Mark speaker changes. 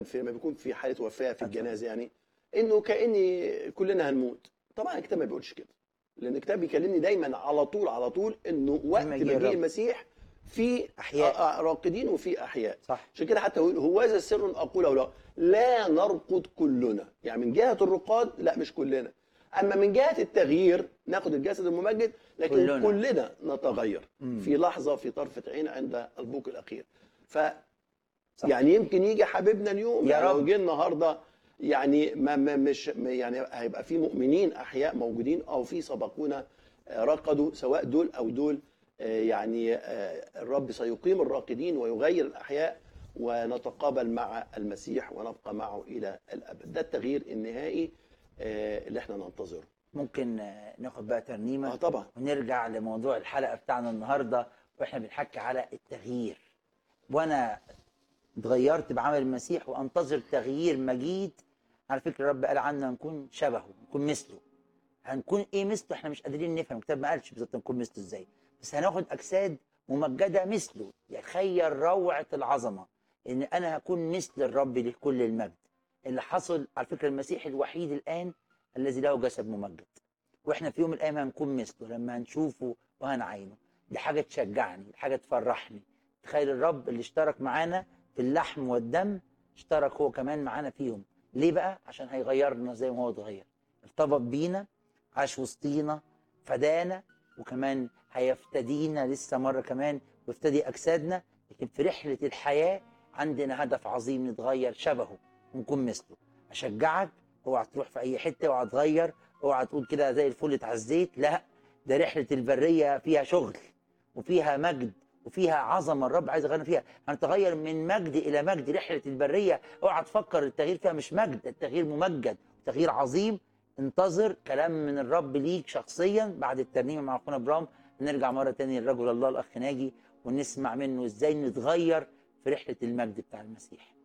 Speaker 1: في لما بيكون في حاله وفاه في الجنازه يعني انه كاني كلنا هنموت طبعا الكتاب ما بيقولش كده لان الكتاب بيكلمني دايما على طول على طول انه وقت
Speaker 2: مجيء
Speaker 1: مجيء
Speaker 2: الرب.
Speaker 1: المسيح في
Speaker 2: أحياء.
Speaker 1: آه، آه، راقدين وفي احياء
Speaker 2: صح
Speaker 1: عشان كده حتى يقول هو هذا سر اقوله لا لا نرقد كلنا يعني من جهه الرقاد لا مش كلنا اما من جهه التغيير ناخد الجسد الممجد لكن
Speaker 2: كلنا.
Speaker 1: كلنا, كلنا نتغير
Speaker 2: مم.
Speaker 1: في لحظه في طرفه عين عند البوق الاخير ف
Speaker 2: صح.
Speaker 1: يعني يمكن يجي حبيبنا اليوم
Speaker 2: يا
Speaker 1: يعني لو
Speaker 2: رب.
Speaker 1: جه النهارده يعني ما ما مش ما يعني هيبقى في مؤمنين احياء موجودين او في سبقونا آه، رقدوا سواء دول او دول آه، يعني آه، الرب سيقيم الراقدين ويغير الاحياء ونتقابل مع المسيح ونبقى معه الى الابد ده التغيير النهائي آه، اللي احنا ننتظره
Speaker 2: ممكن آه، ناخد بقى ترنيمه
Speaker 1: اه طبعا
Speaker 2: ونرجع لموضوع الحلقه بتاعنا النهارده واحنا بنحكي على التغيير وانا اتغيرت بعمل المسيح وانتظر تغيير مجيد على فكره الرب قال عنا نكون شبهه نكون مثله هنكون ايه مثله احنا مش قادرين نفهم الكتاب ما قالش بالظبط نكون مثله ازاي بس هناخد اجساد ممجده مثله يتخيل روعه العظمه ان انا هكون مثل الرب لكل المجد اللي حصل على فكره المسيح الوحيد الان الذي له جسد ممجد واحنا في يوم من الايام هنكون مثله لما هنشوفه وهنعينه دي حاجه تشجعني دي حاجه تفرحني تخيل الرب اللي اشترك معانا في اللحم والدم اشترك هو كمان معانا فيهم ليه بقى عشان هيغيرنا زي ما هو اتغير ارتبط بينا عاش وسطينا فدانا وكمان هيفتدينا لسه مره كمان ويفتدي اجسادنا لكن في رحله الحياه عندنا هدف عظيم نتغير شبهه ونكون مثله اشجعك اوعى تروح في اي حته اوعى تغير اوعى تقول كده زي الفل اتعزيت لا ده رحله البريه فيها شغل وفيها مجد وفيها عظمه الرب عايز يغيرنا فيها هنتغير من مجد الى مجد رحله البريه اوعى تفكر التغيير فيها مش مجد التغيير ممجد تغيير عظيم انتظر كلام من الرب ليك شخصيا بعد الترنيمه مع اخونا برام نرجع مره تاني لرجل الله الاخ ناجي ونسمع منه ازاي نتغير في رحله المجد بتاع المسيح